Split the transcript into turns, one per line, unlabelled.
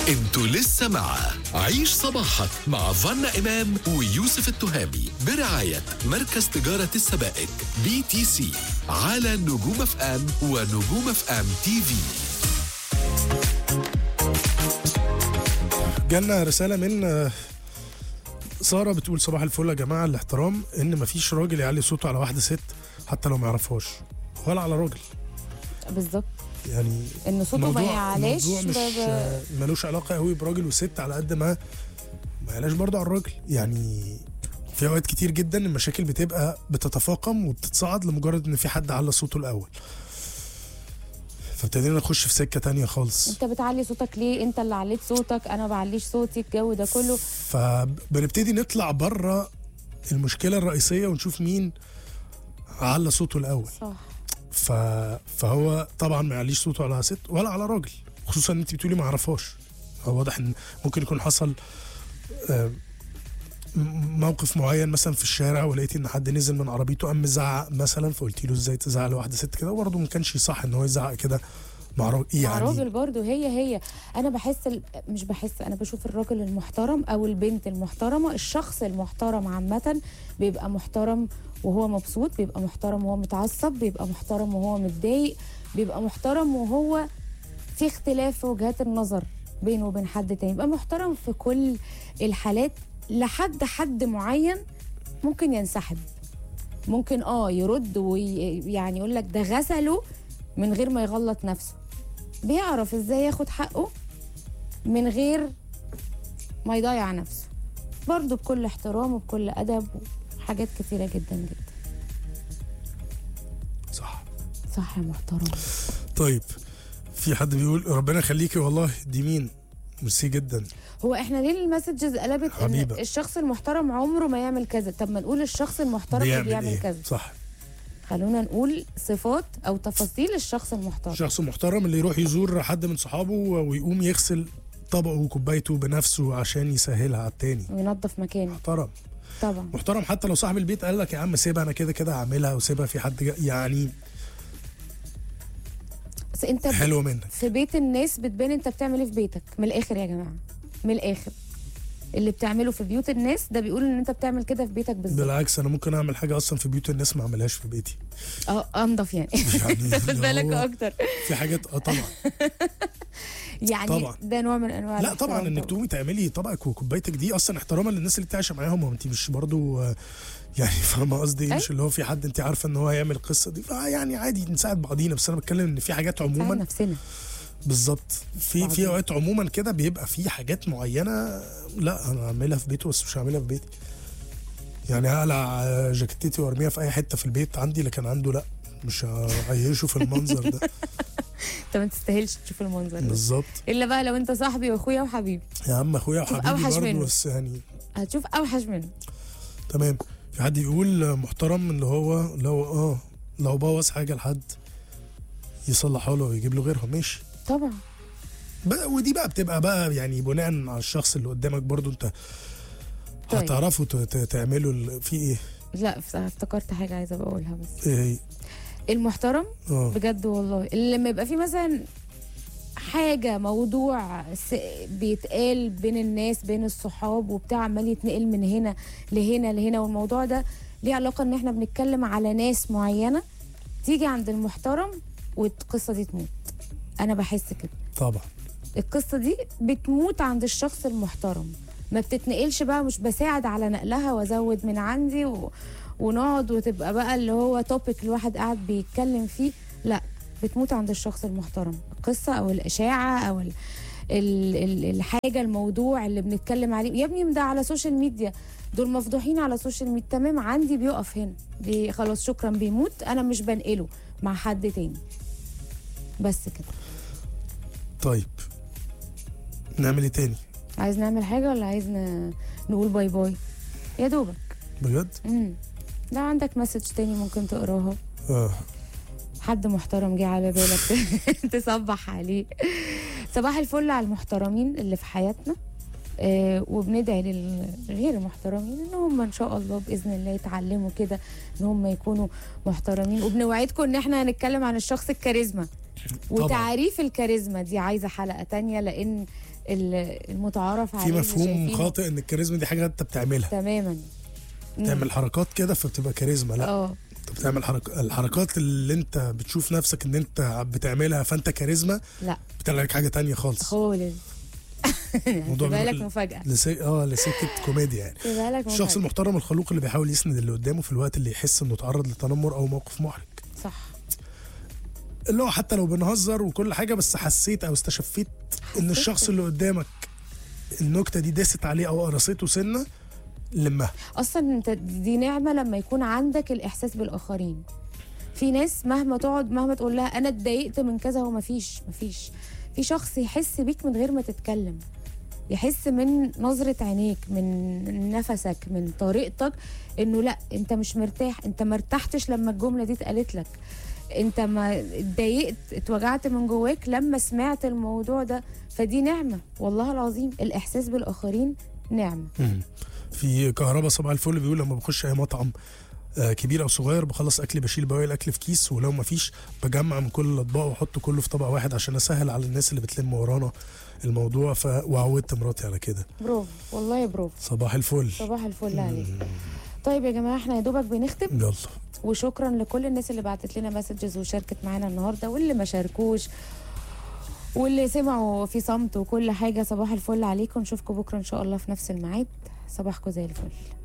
انتوا لسه مع عيش صباحك مع فنا إمام ويوسف التهامي برعاية مركز تجارة السبائك بي تي سي على نجوم اف ام ونجوم اف ام تي في
جالنا رسالة من آه، سارة بتقول صباح الفل يا جماعة الاحترام ان مفيش راجل يعلي صوته على واحدة ست حتى لو ما يعرفهاش ولا على راجل
بالظبط
يعني
ان صوته ما
موضوع
يعلاش
موضوع مش
ب- ب-
آه، ملوش علاقة قوي براجل وست على قد ما ما يعلاش برضه على الراجل يعني في اوقات كتير جدا المشاكل بتبقى بتتفاقم وبتتصاعد لمجرد ان في حد على صوته الاول فابتدينا نخش في سكة تانية خالص
انت بتعلي صوتك ليه انت اللي عليت صوتك انا ما بعليش صوتي الجو ده كله
فبنبتدي نطلع بره المشكله الرئيسيه ونشوف مين على صوته الاول
صح
ف... فهو طبعا ما يعليش صوته على ست ولا على راجل خصوصا ان انت بتقولي ما اعرفهاش هو واضح ان ممكن يكون حصل آه، م- موقف معين مثلا في الشارع ولقيتي ان حد نزل من عربيته قام مزعق مثلا فقلتي له ازاي تزعق لواحده ست كده وبرضه ما كانش صح ان هو يزعق كده مع راجل
مع
يعني
راجل برضو هي هي انا بحس ال... مش بحس انا بشوف الراجل المحترم او البنت المحترمه الشخص المحترم عامه بيبقى محترم وهو مبسوط بيبقى محترم وهو متعصب بيبقى محترم وهو متضايق بيبقى محترم وهو في اختلاف في وجهات النظر بينه وبين حد تاني يبقى محترم في كل الحالات لحد حد معين ممكن ينسحب ممكن اه يرد ويعني يقول لك ده غسله من غير ما يغلط نفسه بيعرف ازاي ياخد حقه من غير ما يضيع نفسه برضه بكل احترام وبكل ادب وحاجات كتيره جدا جدا
صح
صح يا محترم
طيب في حد بيقول ربنا يخليكي والله دي مين ميرسي جدا
هو احنا ليه المسجز قلبت ان
حبيبة.
الشخص المحترم عمره ما يعمل كذا طب ما نقول الشخص المحترم اللي بيعمل
ايه
كذا
صح
خلونا نقول صفات او تفاصيل الشخص المحترم
شخص محترم اللي يروح يزور حد من صحابه ويقوم يغسل طبقه وكوبايته بنفسه عشان يسهلها على التاني
وينظف مكانه
محترم
طبعا
محترم حتى لو صاحب البيت قال لك يا عم سيبها انا كده كده هعملها وسيبها في حد جا يعني
بس انت ب-
حلو منك
في بيت الناس بتبان انت بتعمل ايه في بيتك من الاخر يا جماعه من الاخر اللي بتعمله في بيوت الناس ده بيقول ان انت بتعمل كده في بيتك بالظبط
بالعكس انا ممكن اعمل حاجه اصلا في بيوت الناس ما اعملهاش في بيتي
اه انضف يعني
يعني
تاخد
اللي
بالك
هو
اكتر
في حاجات اه طبعا
يعني
طبعا.
ده نوع من انواع
لا طبعا
الاحترام
انك تقومي تعملي طبقك وكوبايتك دي اصلا احتراما للناس اللي انت عايشه معاهم وانت مش برضو آه، يعني فاهمه قصدي ايه
أي.
مش اللي هو في حد انت عارفه ان هو هيعمل القصه دي فيعني عادي نساعد بعضينا بس انا بتكلم ان في حاجات
نساعد
عموما
نفسنا
بالظبط في في
بعضين.
اوقات عموما كده بيبقى في حاجات معينه لا انا هعملها في بيته بس مش هعملها في بيتي يعني هقلع آه، جاكيتتي وارميها في اي حته في البيت عندي لكن عنده لا مش هعيشه في المنظر ده
انت ما تستاهلش تشوف المنظر ده
بالظبط
الا بقى لو انت صاحبي واخويا وحبيبي
يا عم اخويا
شوف
وحبيبي
أوحش
برضه
منه.
بس يعني
هتشوف اوحش منه
تمام في حد يقول محترم اللي هو لو اه لو بوظ حاجه لحد يصلحها له ويجيب له غيرها ماشي
طبعا
بقى ودي بقى بتبقى بقى يعني بناء على الشخص اللي قدامك برضو انت
طيب.
هتعرفوا ت- ت- تعملوا ال- في ايه
لا ف- افتكرت حاجه عايزه بقولها بس
ايه هي؟
المحترم
اه
بجد والله اللي لما يبقى في مثلا حاجة موضوع س- بيتقال بين الناس بين الصحاب وبتاع عمال يتنقل من هنا لهنا لهنا والموضوع ده ليه علاقة ان احنا بنتكلم على ناس معينة تيجي عند المحترم والقصة دي تموت انا بحس كده
طبعا
القصة دي بتموت عند الشخص المحترم ما بتتنقلش بقى مش بساعد على نقلها وازود من عندي و... ونقعد وتبقى بقى اللي هو توبيك الواحد قاعد بيتكلم فيه لا بتموت عند الشخص المحترم القصة او الاشاعة او ال... ال... ال... الحاجة الموضوع اللي بنتكلم عليه يا ابني ده على سوشيال ميديا دول مفضوحين على سوشيال ميديا تمام عندي بيقف هنا بي خلاص شكرا بيموت انا مش بنقله مع حد تاني بس كده
طيب نعمل ايه تاني
عايز نعمل حاجة ولا عايز ن... نقول باي باي يا دوبك
بجد
امم ده عندك مسج تاني ممكن تقراها
اه
حد محترم جه على بالك تصبح عليه صباح الفل على المحترمين اللي في حياتنا آه وبندعي للغير المحترمين ان هم ان شاء الله باذن الله يتعلموا كده ان هم يكونوا محترمين وبنوعدكم ان احنا هنتكلم عن الشخص الكاريزما
طبعاً.
وتعريف الكاريزما دي عايزه حلقه تانية لان ال- المتعارف عليه
في
اللي
مفهوم
شايفينه
خاطئ ان الكاريزما دي حاجه انت بتعملها
تماما مم.
تعمل حركات كده فبتبقى كاريزما لا
اه
انت بتعمل حرك... الحركات اللي انت بتشوف نفسك ان انت بتعملها فانت كاريزما
لا
بتطلع لك حاجه تانية خالص
خالص
الموضوع
تبقى لك
بيروح
مفاجاه
لسي... اه لسكه كوميديا يعني
تبقى لك
الشخص
مفاجاه
المحترم الخلوق اللي بيحاول يسند اللي قدامه في الوقت اللي يحس انه تعرض لتنمر او موقف محرج
صح
اللي هو حتى لو بنهزر وكل حاجه بس حسيت او استشفيت ان
حسيت
الشخص
إن-
اللي قدامك النكته دي داست عليه او قرصته سنه لمها
اصلا انت دي نعمه لما يكون عندك الاحساس بالاخرين في ناس مهما تقعد مهما تقول لها انا اتضايقت من كذا هو مفيش مفيش في شخص يحس بيك من غير ما تتكلم يحس من نظرة عينيك من نفسك من طريقتك انه لا انت مش مرتاح انت ما ارتحتش لما الجملة دي اتقالت لك انت ما اتضايقت اتوجعت من جواك لما سمعت الموضوع ده فدي نعمة والله العظيم الاحساس بالاخرين نعمة
في كهرباء صباح الفل بيقول لما بخش اي مطعم آه، كبير او صغير بخلص اكل بشيل بواقي الاكل في كيس ولو ما فيش بجمع من كل الاطباق واحط كله في طبق واحد عشان اسهل على الناس اللي بتلم ورانا الموضوع ف وعودت مراتي على كده
برافو والله برافو
صباح الفل
صباح الفل عليك طيب يا جماعه احنا يا دوبك بنختم
يلا
وشكرا لكل الناس اللي بعتت لنا مسجز وشاركت معانا النهارده واللي ما شاركوش واللي سمعوا في صمت وكل حاجه صباح الفل عليكم نشوفكم بكره ان شاء الله في نفس الميعاد صباحكم زي الفل